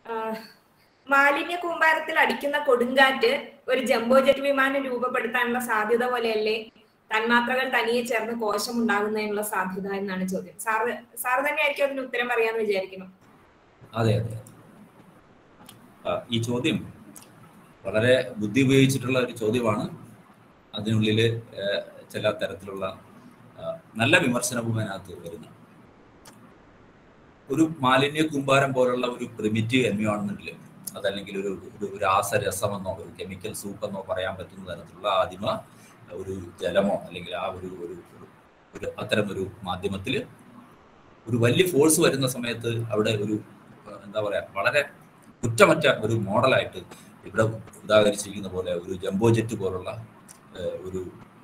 ആഹ് മാലിന്യ കൂമ്പാരത്തിൽ അടിക്കുന്ന കൊടുങ്കാറ്റ് ഒരു ജംബോ ജെറ്റ് വിമാനം രൂപപ്പെടുത്താനുള്ള സാധ്യത പോലെയല്ലേ തന്മാത്രകൾ തനിയെ ചേർന്ന് കോശം ഉണ്ടാകുന്നതിനുള്ള സാധ്യത എന്നാണ് ചോദ്യം സാറ് സാറ് തന്നെ ആയിരിക്കും അതിന് ഉത്തരം പറയാന്ന് വിചാരിക്കുന്നു അതെ അതെ ആ, ഈ ചോദ്യം വളരെ ബുദ്ധി ഉപയോഗിച്ചിട്ടുള്ള ഒരു ചോദ്യമാണ് അതിനുള്ളിൽ ചില തരത്തിലുള്ള ആ, നല്ല വിമർശനവും അതിനകത്ത് വരുന്നു ഒരു മാലിന്യ കൂമ്പാരം പോലുള്ള ഒരു പ്രിമിറ്റീവ് എൻവയോൺമെന്റിൽ അതല്ലെങ്കിൽ ഒരു ഒരു രാസരസമെന്നോ ഒരു കെമിക്കൽ സൂപ്പ് എന്നോ പറയാൻ പറ്റുന്ന തരത്തിലുള്ള ആദിമ ഒരു ജലമോ അല്ലെങ്കിൽ ആ ഒരു ഒരു ഒരു- ഒരു അത്തരം ഒരു മാധ്യമത്തിൽ ഒരു വലിയ ഫോഴ്സ് വരുന്ന സമയത്ത് അവിടെ ഒരു ഏഹ്, എന്താ പറയാ വളരെ കുറ്റമറ്റ ഒരു മോഡലായിട്ട് ഇവിടെ ഉദാഹരിച്ചിരിക്കുന്ന പോലെ ഒരു ജംബോ ജെറ്റ് പോലുള്ള ഏഹ്, ഒരു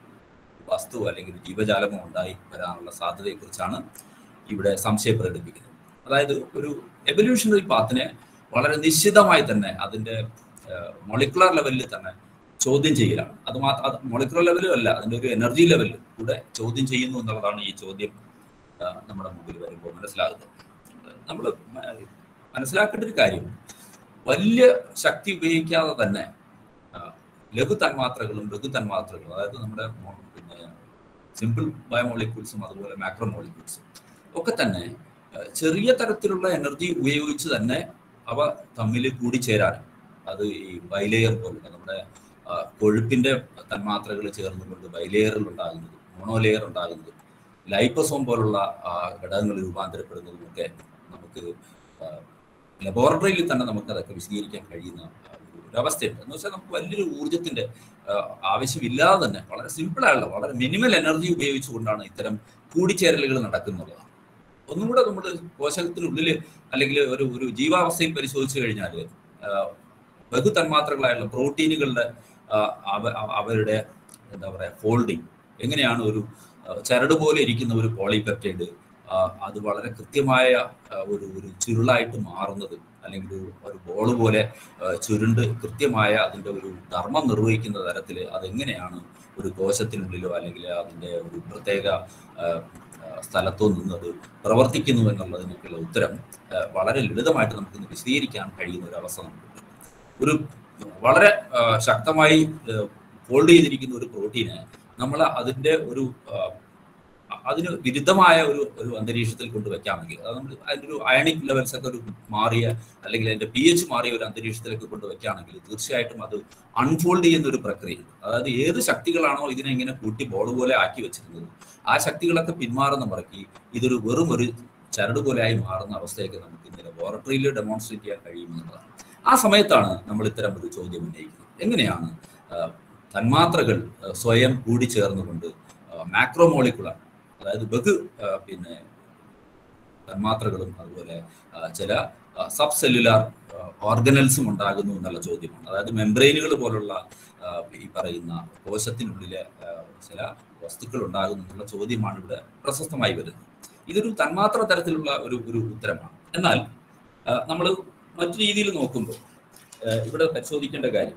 വസ്തു അല്ലെങ്കിൽ ഒരു ജീവജാലമോ ഉണ്ടായി വരാനുള്ള സാധ്യതയെക്കുറിച്ചാണ് ഇവിടെ സംശയം പ്രകടിപ്പിക്കുന്നത് അതായത് ഒരു എവല്യൂഷണറി പാത്തിനെ വളരെ നിശ്ചിതമായി തന്നെ അതിന്റെ മൊളിക്കുലർ ലെവലിൽ തന്നെ ചോദ്യം ചെയ്യലാണ് അത് മാത്രം അത് മൊളിക്കുലർ ലെവലും അല്ല അതിന്റെ ഒരു എനർജി ലെവലിൽ കൂടെ ചോദ്യം ചെയ്യുന്നു എന്നുള്ളതാണ് ഈ ചോദ്യം ആ, നമ്മുടെ മുമ്പിൽ വരുമ്പോൾ മനസ്സിലാകുന്നത് നമ്മൾ മനസ്സിലാക്കേണ്ട ഒരു കാര്യം വലിയ ശക്തി ഉപയോഗിക്കാതെ തന്നെ ആ, ലഘു തന്മാത്രകളും ലഘു തന്മാത്രകളും അതായത് നമ്മുടെ മോ- പിന്നെ സിമ്പിൾ ബയോമോളിക്യൂൾസും അതുപോലെ മാക്രോ മോളിക്യൂൾസും ഒക്കെ തന്നെ ആ, ചെറിയ തരത്തിലുള്ള എനർജി ഉപയോഗിച്ച് തന്നെ അവ തമ്മിൽ കൂടിച്ചേരാനും അത് ഈ ബൈലെയർ പോലുള്ള നമ്മുടെ ആ, കൊഴുപ്പിന്റെ തന്മാത്രകൾ ചേർന്നുകൊണ്ട് ബൈലെയറിൽ ഉണ്ടാകുന്നത് മോണോലെയർ ഉണ്ടാകുന്നതും ലൈപ്പസോം പോലുള്ള ആ, ഘടകങ്ങൾ രൂപാന്തരപ്പെടുന്നതും ഒക്കെ നമുക്ക് ലബോറട്ടറിയിൽ തന്നെ നമുക്ക് അതൊക്കെ വിശദീകരിക്കാൻ കഴിയുന്ന ആ, ഒരു- ഒരു അവസ്ഥയുണ്ട് എന്ന് വെച്ചാൽ നമുക്ക് വലിയൊരു ഊർജത്തിന്റെ ആ, ആവശ്യമില്ലാതെ തന്നെ വളരെ സിമ്പിൾ ആയുള്ള വളരെ മിനിമൽ എനർജി ഉപയോഗിച്ചുകൊണ്ടാണ് ഇത്തരം കൂടിച്ചേരലുകൾ നടക്കുന്നത് ഒന്നും കൂടെ നമ്മൾ കോശത്തിനുള്ളിൽ അല്ലെങ്കിൽ ഒരു ഒരു ജീവാവസ്ഥയിൽ പരിശോധിച്ചു കഴിഞ്ഞാൽ ബഹു തന്മാത്രകളായുള്ള പ്രോട്ടീനുകളുടെ ആ, അവ- അവ- അവരുടെ എന്താ പറയുക ഫോൾഡിങ് എങ്ങനെയാണ് ഒരു ആ, ചരട് പോലെ ഇരിക്കുന്ന ഒരു പോളിപെപ്റ്റൈഡ് അത് വളരെ കൃത്യമായ ആ, ഒരു ഒരു ചുരുളായിട്ട് മാറുന്നത് അല്ലെങ്കിൽ ഒരു ഒരു ബോൾ പോലെ ആ, ചുരുണ്ട് കൃത്യമായ അതിൻ്റെ ഒരു ധർമ്മം നിർവഹിക്കുന്ന തരത്തിൽ അതെങ്ങനെയാണ് ഒരു കോശത്തിനുള്ളിലോ അല്ലെങ്കിൽ അതിൻ്റെ ഒരു പ്രത്യേക ആ, ആ, സ്ഥലത്തോ നിന്ന് അത് പ്രവർത്തിക്കുന്നു എന്നുള്ളതിനൊക്കെയുള്ള ഉത്തരം ആ, വളരെ ലളിതമായിട്ട് നമുക്ക് വിശദീകരിക്കാൻ കഴിയുന്ന ഒരു അവസ്ഥ നമുക്കുണ്ട് ഒരു വളരെ ആ, ശക്തമായി ഫോൾഡ് ചെയ്തിരിക്കുന്ന ഒരു പ്രോട്ടീന് നമ്മൾ അതിന്റെ ഒരു ആ, അതിന് വിരുദ്ധമായ ഒരു ഒരു അന്തരീക്ഷത്തിൽ കൊണ്ടുവയ്ക്കാമെങ്കിൽ അത് നമ്മൾ അതിൻ്റെ ഒരു അയണിക് ലെവൽസ് ഒക്കെ ഒരു മാറിയ അല്ലെങ്കിൽ അതിന്റെ പി എച്ച് മാറിയ ഒരു അന്തരീക്ഷത്തിലേക്ക് കൊണ്ടുവയ്ക്കുകയാണെങ്കിൽ തീർച്ചയായിട്ടും അത് അൺഫോൾഡ് ചെയ്യുന്ന ഒരു പ്രക്രിയയുണ്ട് അതായത് ഏത് ശക്തികളാണോ ഇതിനെ ഇങ്ങനെ കൂട്ടി ബോൾ പോലെ ആക്കി വെച്ചിരുന്നത് ആ ശക്തികളൊക്കെ പിന്മാറുന്ന മുറയ്ക്ക് ഇതൊരു വെറും ഒരു ചരട് പോലെയായി മാറുന്ന അവസ്ഥയൊക്കെ നമുക്ക് ഇന്ന് ലബോറട്ടറിയിൽ ഡെമോൺസ്ട്രേറ്റ് ചെയ്യാൻ കഴിയുമെന്നുള്ളതാണ് ആ സമയത്താണ് നമ്മൾ ഇത്തരം ഒരു ചോദ്യം ഉന്നയിക്കുന്നത് എങ്ങനെയാണ് ആ, തന്മാത്രകൾ ആ, സ്വയം കൂടിച്ചേർന്നുകൊണ്ട് മാക്രോമോളിക്കുലർ അതായത് ബഹു ആ, പിന്നെ തന്മാത്രകളും അതുപോലെ ആ, ചില സബ് സെല്ലുലാർ ഓർഗനൽസും ഉണ്ടാകുന്നു എന്നുള്ള ചോദ്യമാണ് അതായത് മെംബ്രെയിനുകൾ പോലുള്ള ആ, ഈ പറയുന്ന കോശത്തിനുള്ളിലെ ആ, ചില വസ്തുക്കൾ ഉണ്ടാകുന്നു എന്നുള്ള ചോദ്യമാണ് ഇവിടെ പ്രശസ്തമായി വരുന്നത് ഇതൊരു തന്മാത്ര തരത്തിലുള്ള ഒരു ഒരു ഉത്തരമാണ് എന്നാൽ നമ്മൾ മറ്റു രീതിയിൽ നോക്കുമ്പോൾ ആ, ഇവിടെ പരിശോധിക്കേണ്ട കാര്യം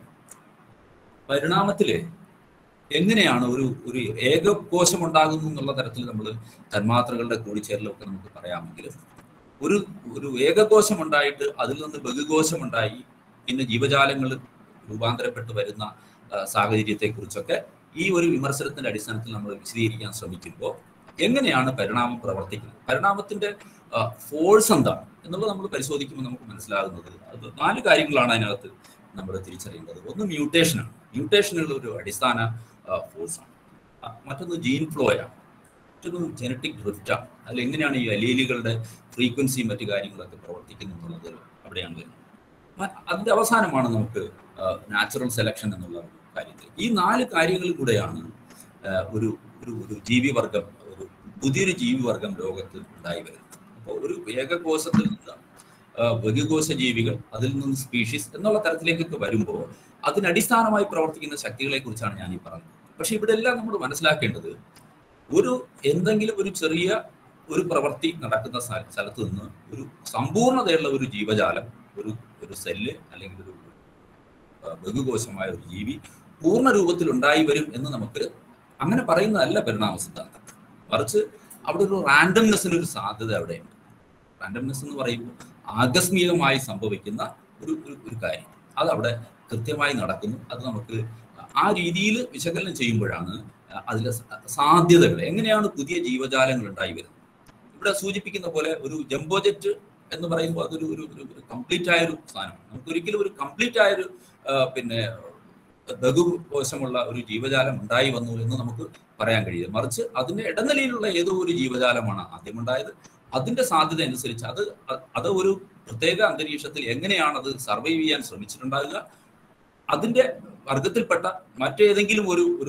പരിണാമത്തില് എങ്ങനെയാണ് ഒരു ഒരു ഏകകോശം ഉണ്ടാകുന്നു എന്നുള്ള തരത്തിൽ നമ്മൾ തന്മാത്രകളുടെ കൂടിച്ചേരലൊക്കെ നമുക്ക് പറയാമെങ്കിലും ഒരു ഒരു ഏകകോശം ഉണ്ടായിട്ട് അതിൽ നിന്ന് ബഹുകോശം ഉണ്ടായി പിന്നെ ജീവജാലങ്ങൾ രൂപാന്തരപ്പെട്ട് വരുന്ന ആ, സാഹചര്യത്തെക്കുറിച്ചൊക്കെ ഈ ഒരു വിമർശനത്തിന്റെ അടിസ്ഥാനത്തിൽ നമ്മൾ വിശദീകരിക്കാൻ ശ്രമിക്കുമ്പോൾ എങ്ങനെയാണ് പരിണാമം പ്രവർത്തിക്കുന്നത് പരിണാമത്തിന്റെ ഫോഴ്സ് എന്താണ് എന്നുള്ളത് നമ്മൾ പരിശോധിക്കുമ്പോൾ നമുക്ക് മനസ്സിലാകുന്നത് അത് നാല് കാര്യങ്ങളാണ് അതിനകത്ത് നമ്മൾ തിരിച്ചറിയേണ്ടത് ഒന്ന് മ്യൂട്ടേഷനാണ് മ്യൂട്ടേഷനുള്ള ഒരു അടിസ്ഥാന ഫോഴ്സാണ് മറ്റൊന്ന് ജീൻ ഫ്ലോയാണ് മറ്റൊന്ന് ജനറ്റിക് ഡ്രിഫ്റ്റാണ് അതിൽ എങ്ങനെയാണ് ഈ അലീലുകളുടെ ഫ്രീക്വൻസിയും മറ്റു കാര്യങ്ങളൊക്കെ പ്രവർത്തിക്കുന്നു എന്നുള്ളത് അവിടെയാണ് വരുന്നത് മ- അതിന്റെ അവസാനമാണ് നമുക്ക് നാച്ചുറൽ സെലക്ഷൻ എന്നുള്ള ഒരു കാര്യത്തിൽ ഈ നാല് കാര്യങ്ങളിൽ കൂടെയാണ് ആ, ഒരു ഒരു ഒരു ജീവിവർഗം ഒരു പുതിയൊരു ജീവിവർഗം ലോകത്ത് ഉണ്ടായി വരുന്നത് അപ്പോൾ ഒരു ഏകകോശത്തിൽ നിന്ന് ആ, ബഹുകോശ ജീവികൾ അതിൽ നിന്ന് സ്പീഷീസ് എന്നുള്ള തരത്തിലേക്കൊക്കെ വരുമ്പോൾ അതിനടിസ്ഥാനമായി പ്രവർത്തിക്കുന്ന ശക്തികളെ കുറിച്ചാണ് ഞാൻ ഈ പറഞ്ഞത് പക്ഷെ ഇവിടെ എല്ലാം നമ്മൾ മനസ്സിലാക്കേണ്ടത് ഒരു എന്തെങ്കിലും ഒരു ചെറിയ ഒരു പ്രവൃത്തി നടക്കുന്ന സ്ഥ- സ്ഥലത്ത് നിന്ന് ഒരു സമ്പൂർണ്ണതയുള്ള ഒരു ജീവജാലം ഒരു ഒരു സെല്ല് അല്ലെങ്കിൽ ഒരു ആ, ബഹുകോശമായ ഒരു ജീവി പൂർണ്ണ രൂപത്തിൽ ഉണ്ടായി വരും എന്ന് നമുക്ക് അങ്ങനെ പറയുന്നതല്ല പരിണാമ സിദ്ധാന്തം മറിച്ച് അവിടെ ഒരു റാൻഡംനെസ്സിന് ഒരു സാധ്യത അവിടെയുണ്ട് റാൻഡംനെസ് എന്ന് പറയുമ്പോൾ ആകസ്മികമായി സംഭവിക്കുന്ന ഒരു ഒരു ഒരു കാര്യം അത് അവിടെ കൃത്യമായി നടക്കുന്നു അത് നമുക്ക് ആ രീതിയിൽ വിശകലനം ചെയ്യുമ്പോഴാണ് അതിലെ സാധ്യതകൾ എങ്ങനെയാണ് പുതിയ ജീവജാലങ്ങൾ ഉണ്ടായി വരുന്നത് ഇവിടെ സൂചിപ്പിക്കുന്ന പോലെ ഒരു ജംബോ ജെറ്റ് എന്ന് പറയുമ്പോൾ അതൊരു ഒരു ഒരു കംപ്ലീറ്റ് ആയൊരു സാധനമാണ് നമുക്ക് ഒരിക്കലും ഒരു കംപ്ലീറ്റ് ആയൊരു പിന്നെ ബഹുകോശമുള്ള ഒരു ജീവജാലം ഉണ്ടായി വന്നു എന്ന് നമുക്ക് പറയാൻ കഴിയില്ല മറിച്ച് അതിന്റെ ഇടനിലയിലുള്ള ഏതോ ഒരു ജീവജാലമാണ് ആദ്യം ഉണ്ടായത് അതിന്റെ സാധ്യത അനുസരിച്ച് അത് അത് ഒരു പ്രത്യേക അന്തരീക്ഷത്തിൽ എങ്ങനെയാണ് അത് സർവൈവ് ചെയ്യാൻ ശ്രമിച്ചിട്ടുണ്ടാകുക അതിന്റെ വർഗത്തിൽപ്പെട്ട മറ്റേതെങ്കിലും ഒരു ഒരു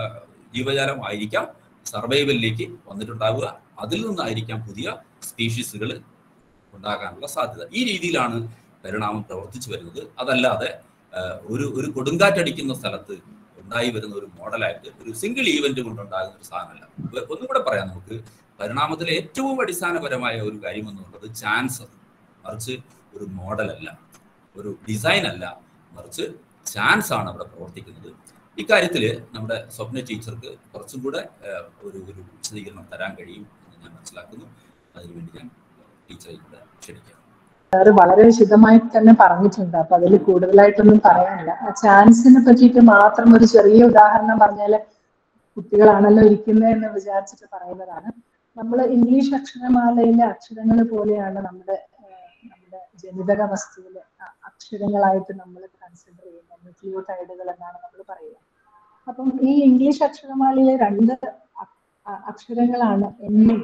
ജീവജാലം ആയിരിക്കാം സർവൈവലിലേക്ക് വന്നിട്ടുണ്ടാവുക അതിൽ നിന്നായിരിക്കാം പുതിയ സ്പീഷീസുകൾ ഉണ്ടാകാനുള്ള സാധ്യത ഈ രീതിയിലാണ് പരിണാമം പ്രവർത്തിച്ചു വരുന്നത് അതല്ലാതെ ഒരു ഒരു കൊടുങ്കാറ്റടിക്കുന്ന സ്ഥലത്ത് ഉണ്ടായി വരുന്ന ഒരു മോഡലായിട്ട് ഒരു സിംഗിൾ ഈവന്റ് കൊണ്ടുണ്ടാകുന്ന ഒരു സാധനമല്ല ഒന്നും കൂടെ പറയാം നമുക്ക് പരിണാമത്തിലെ ഏറ്റവും അടിസ്ഥാനപരമായ ഒരു കാര്യം എന്നുള്ളത് ചാൻസ് മറിച്ച് ഒരു മോഡലല്ല ഒരു ഡിസൈൻ അല്ല മറിച്ച് ചാൻസ് ആണ് അവിടെ പ്രവർത്തിക്കുന്നത് ഇക്കാര്യത്തിൽ നമ്മുടെ സ്വപ്ന ടീച്ചർക്ക് കുറച്ചും കൂടെ ഒരു ഒരു വിശദീകരണം തരാൻ കഴിയും എന്ന് ഞാൻ മനസ്സിലാക്കുന്നു അതിനുവേണ്ടി ഞാൻ ടീച്ചറെ കൂടെ ക്ഷണിക്കാം സാറ് വളരെ വിശദമായിട്ട് തന്നെ പറഞ്ഞിട്ടുണ്ട് അപ്പൊ അതിൽ കൂടുതലായിട്ടൊന്നും പറയാനില്ല ആ ചാൻസിനെ പറ്റിയിട്ട് മാത്രം ഒരു ചെറിയ ഉദാഹരണം പറഞ്ഞാല് കുട്ടികളാണല്ലോ ഇരിക്കുന്നത് എന്ന് വിചാരിച്ചിട്ട് പറയുന്നതാണ് നമ്മൾ ഇംഗ്ലീഷ് അക്ഷരമാലയിലെ അക്ഷരങ്ങൾ പോലെയാണ് നമ്മുടെ നമ്മുടെ ജനിതക വസ്തുവിലെ അക്ഷരങ്ങളായിട്ട് നമ്മൾ കൺസിഡർ ചെയ്യുന്നത് ന്യൂക്ലിയോടൈഡുകൾ എന്നാണ് നമ്മൾ പറയുക അപ്പം ഈ ഇംഗ്ലീഷ് അക്ഷരമാലയിലെ രണ്ട് അക്ഷരങ്ങളാണ് എന്നും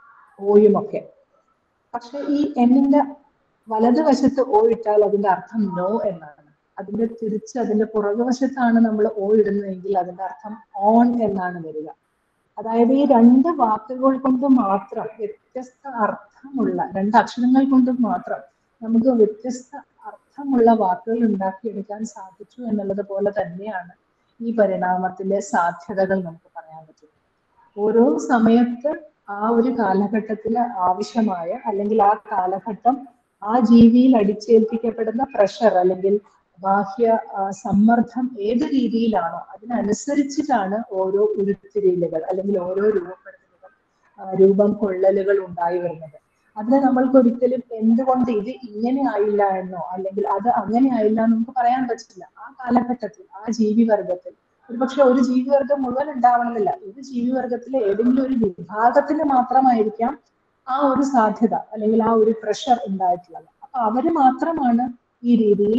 ഓയും ഒക്കെ പക്ഷെ ഈ എന്നിന്റെ വലതുവശത്ത് ഓ ഇട്ടാൽ അതിന്റെ അർത്ഥം നോ എന്നാണ് അതിന്റെ തിരിച്ച് അതിന്റെ പുറകുവശത്താണ് നമ്മൾ ഓ ഇടുന്നതെങ്കിൽ അതിന്റെ അർത്ഥം ഓൺ എന്നാണ് വരിക അതായത് ഈ രണ്ട് വാക്കുകൾ കൊണ്ട് മാത്രം വ്യത്യസ്ത അർത്ഥമുള്ള രണ്ട് അക്ഷരങ്ങൾ കൊണ്ട് മാത്രം നമുക്ക് വ്യത്യസ്ത അർത്ഥമുള്ള വാക്കുകൾ ഉണ്ടാക്കിയെടുക്കാൻ സാധിച്ചു എന്നുള്ളത് പോലെ തന്നെയാണ് ഈ പരിണാമത്തിലെ സാധ്യതകൾ നമുക്ക് പറയാൻ പറ്റും ഓരോ സമയത്ത് ആ ഒരു കാലഘട്ടത്തിൽ ആവശ്യമായ അല്ലെങ്കിൽ ആ കാലഘട്ടം ആ ജീവിയിൽ അടിച്ചേൽപ്പിക്കപ്പെടുന്ന പ്രഷർ അല്ലെങ്കിൽ ബാഹ്യ സമ്മർദ്ദം ഏത് രീതിയിലാണോ അതിനനുസരിച്ചിട്ടാണ് ഓരോ ഉരുത്തിരിയലുകൾ അല്ലെങ്കിൽ ഓരോ രൂപപ്പെടുത്തലുകൾ രൂപം കൊള്ളലുകൾ ഉണ്ടായി വരുന്നത് അതിനെ നമ്മൾക്ക് ഒരിക്കലും എന്തുകൊണ്ട് ഇത് ഇങ്ങനെ ആയില്ല എന്നോ അല്ലെങ്കിൽ അത് അങ്ങനെ ആയില്ല എന്ന് നമുക്ക് പറയാൻ പറ്റില്ല ആ കാലഘട്ടത്തിൽ ആ ജീവിവർഗത്തിൽ ഒരുപക്ഷെ ഒരു ജീവിവർഗം മുഴുവൻ ഉണ്ടാവണമെന്നില്ല ഒരു ജീവിവർഗത്തിലെ ഏതെങ്കിലും ഒരു വിഭാഗത്തിന് മാത്രമായിരിക്കാം ആ ഒരു സാധ്യത അല്ലെങ്കിൽ ആ ഒരു പ്രഷർ ഉണ്ടായിട്ടുള്ളത് അപ്പൊ അവര് മാത്രമാണ് ഈ രീതിയിൽ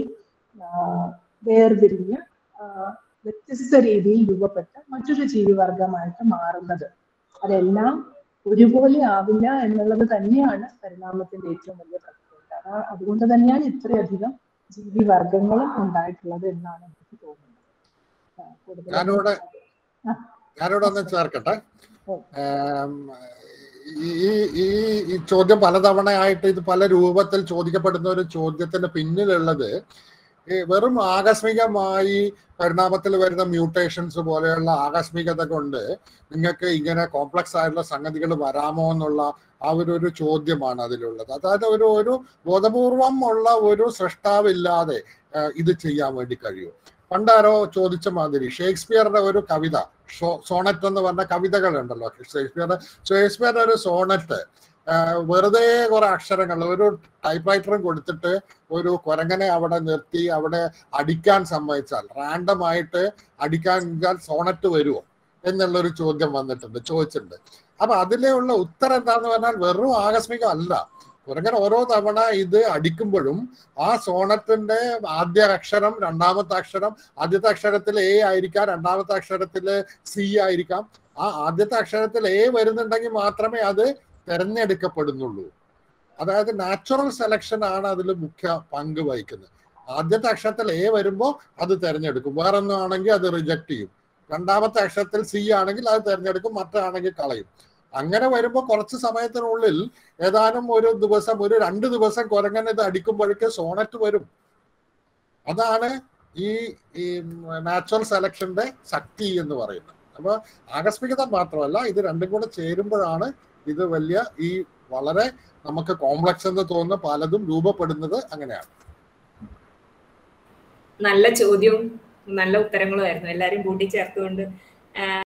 വേർതിരിഞ്ഞ് വ്യത്യസ്ത രീതിയിൽ രൂപപ്പെട്ട് മറ്റൊരു ജീവിവർഗമായിട്ട് മാറുന്നത് അതെല്ലാം ഒരുപോലെ ആവില്ല എന്നുള്ളത് തന്നെയാണ് പരിണാമത്തിന്റെ ഏറ്റവും വലിയ പ്രത്യേകത അതുകൊണ്ട് തന്നെയാണ് ഇത്രയധികം ജീവിവർഗങ്ങളും ഉണ്ടായിട്ടുള്ളത് എന്നാണ് എനിക്ക് തോന്നുന്നത് ഞാനിവിടെ ഞാനിവിടെ ഒന്ന് ചേർക്കട്ടെ ഈ ഈ ഈ ചോദ്യം പലതവണയായിട്ട് ഇത് പല രൂപത്തിൽ ചോദിക്കപ്പെടുന്ന ഒരു ചോദ്യത്തിന് പിന്നിലുള്ളത് വെറും ആകസ്മികമായി പരിണാമത്തിൽ വരുന്ന മ്യൂട്ടേഷൻസ് പോലെയുള്ള ആകസ്മികത കൊണ്ട് നിങ്ങൾക്ക് ഇങ്ങനെ കോംപ്ലക്സ് ആയിട്ടുള്ള സംഗതികൾ വരാമോ എന്നുള്ള ആ ഒരു ഒരു ചോദ്യമാണ് അതിലുള്ളത് അതായത് ഒരു ഒരു ബോധപൂർവം ഉള്ള ഒരു സൃഷ്ടാവില്ലാതെ ഇത് ചെയ്യാൻ വേണ്ടി കഴിയും പണ്ടാരോ ചോദിച്ച മാതിരി ഷേക്സ്പിയറുടെ ഒരു കവിത സോണറ്റ് എന്ന് പറഞ്ഞ കവിതകൾ ഉണ്ടല്ലോ ഷേക്സ്പിയറുടെ ഷേക്സ്പിയറുടെ ഒരു സോണറ്റ് വെറുതെ കുറെ അക്ഷരങ്ങൾ ഒരു ടൈപ്പ് റൈറ്ററും കൊടുത്തിട്ട് ഒരു കുരങ്ങനെ അവിടെ നിർത്തി അവിടെ അടിക്കാൻ സമ്മതിച്ചാൽ റാൻഡം ആയിട്ട് അടിക്കാൻ സോണറ്റ് വരുമോ എന്നുള്ളൊരു ചോദ്യം വന്നിട്ടുണ്ട് ചോദിച്ചിട്ടുണ്ട് അപ്പൊ അതിലെ ഉള്ള ഉത്തരം എന്താന്ന് പറഞ്ഞാൽ വെറും ആകസ്മികം അല്ല കുരങ്ങൻ ഓരോ തവണ ഇത് അടിക്കുമ്പോഴും ആ സോണത്തിന്റെ ആദ്യ അക്ഷരം രണ്ടാമത്തെ അക്ഷരം ആദ്യത്തെ അക്ഷരത്തിൽ എ ആയിരിക്കാം രണ്ടാമത്തെ അക്ഷരത്തിൽ സി ആയിരിക്കാം ആ ആദ്യത്തെ അക്ഷരത്തിൽ എ വരുന്നുണ്ടെങ്കിൽ മാത്രമേ അത് തെരഞ്ഞെടുക്കപ്പെടുന്നുള്ളൂ അതായത് നാച്ചുറൽ സെലക്ഷൻ ആണ് അതിൽ മുഖ്യ പങ്ക് വഹിക്കുന്നത് ആദ്യത്തെ അക്ഷരത്തിൽ എ വരുമ്പോൾ അത് തിരഞ്ഞെടുക്കും വേറെ ഒന്നും ആണെങ്കിൽ അത് റിജക്ട് ചെയ്യും രണ്ടാമത്തെ അക്ഷരത്തിൽ സി ആണെങ്കിൽ അത് തിരഞ്ഞെടുക്കും മറ്റാണെങ്കിൽ കളയും അങ്ങനെ വരുമ്പോൾ കുറച്ച് സമയത്തിനുള്ളിൽ ഏതാനും ഒരു ദിവസം ഒരു രണ്ട് ദിവസം കുരങ്ങൻ ഇത് അടിക്കുമ്പോഴേക്ക് സോണറ്റ് വരും അതാണ് ഈ ഈ നാച്ചുറൽ സെലക്ഷന്റെ ശക്തി എന്ന് പറയുന്നത് അപ്പൊ ആകസ്മികത മാത്രമല്ല ഇത് രണ്ടും കൂടെ ചേരുമ്പോഴാണ് ഇത് വലിയ ഈ വളരെ നമുക്ക് കോംപ്ലക്സ് എന്ന് തോന്നുന്ന പലതും രൂപപ്പെടുന്നത് അങ്ങനെയാണ് നല്ല ചോദ്യവും നല്ല ഉത്തരങ്ങളും ആയിരുന്നു എല്ലാരും കൂട്ടിച്ചേർത്തുകൊണ്ട്